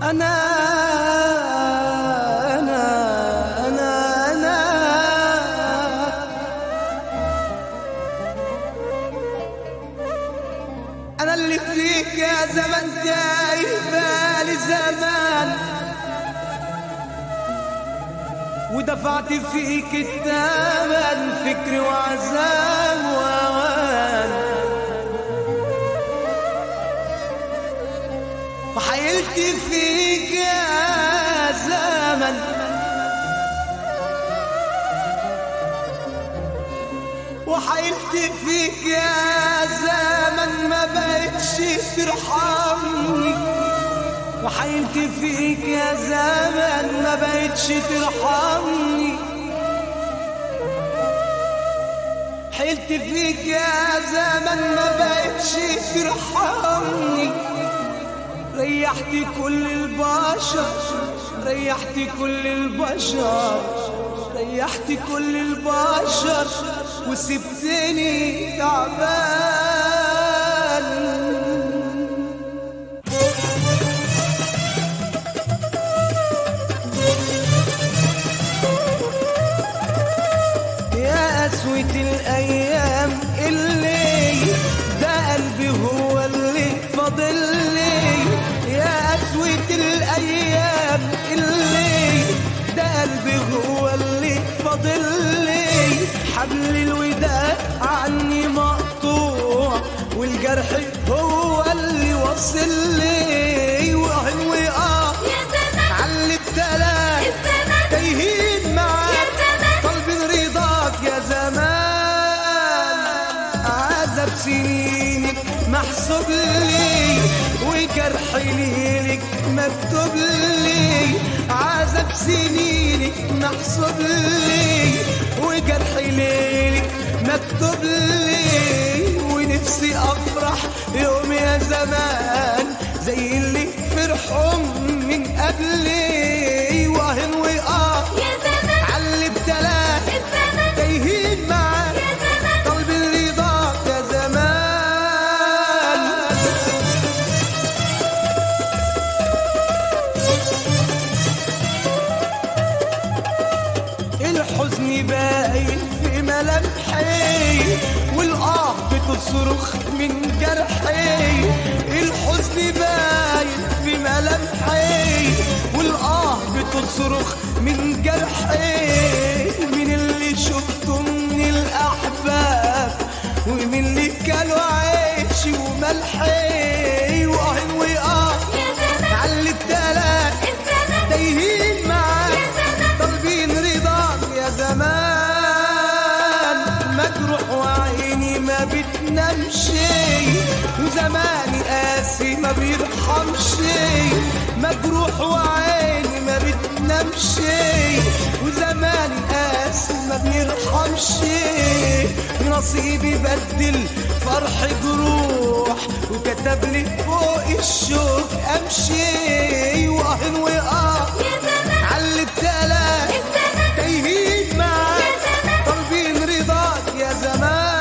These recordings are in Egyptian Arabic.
أنا أنا أنا أنا أنا اللي فيك يا زمن تايه بالي زمان ودفعت فيك الثمن فكر وعذاب وأوان وحيلت فيك يا زمن وحيلت فيك يا زمن ما بقتش ترحمني وحيلت فيك يا زمن ما بقتش ترحمني حيلت فيك يا زمن ما بقتش ترحمني ريحت كل البشر ريحت كل البشر ريحت كل البشر وسبتني تعبان يا قسوة الأيام اللي ده قلبي هو اللي فاضل لي يا قسوة الأيام اللي ده قلبي هو اللي فاضل لي حبل الوداع عني مقطوع والجرح هو اللي وصل لي وأهن وآه يا زمان علي التلات الزمان تايهين معاك يا زمان طالبين رضاك يا زمان عذب سنينك محسوب لي وجرح ليلك مكتوب لي عذب سنينك محسوب لي وجرح ليلك مكتوب لي ونفسي افرح يوم يا زمان زي اللي فرحوا من قبلي واهن واه يا زمان علي ابتلاك الزمان تايهين معاك يا زمان طالبين رضاك يا زمان الحزن باين في ملامحي والآه بتصرخ من جرحي الحزن باين في ملامحي والآه بتصرخ من جرحي من اللي شفته من الأحباب ومن اللي كانوا عيشي وملحي وآه وآه يا زمان علي التلات الزمان تايهين معاك يا زمان طالبين رضاك يا زمان مجروح وعيني ما بتنامش وزماني قاسي ما بيرحمش مجروح وعيني ما بتنامش وزماني قاسي ما بيرحمش نصيبي بدل فرح جروح وكتب لي فوق الشوق امشي واهن واه يا زمان علي التلات الزمان تايهين معاك يا زمان طالبين رضاك يا زمان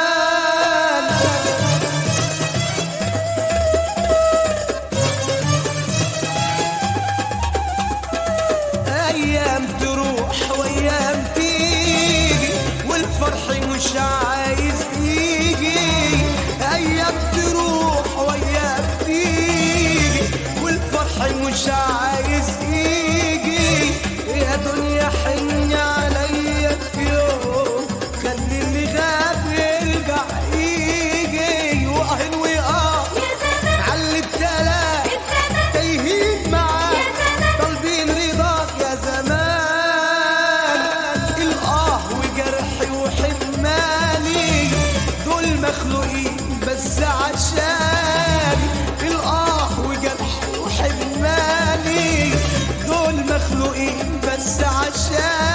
ايام تروح وايام تيجي والفرح مش عايز يجي ايام تروح وايام تيجي والفرح مش عايز يجي يا دنيا حن عليا في يوم خلي اللي غاب يرجع يجي واهن واه يا زمان علي التلات الزمان تايهين معاك يا زمان طالبين رضاك يا زمان الآه وجرحي وحرماني دول مخلوقين بس عشان الآه وجرحي وحرماني دول مخلوقين بس عشان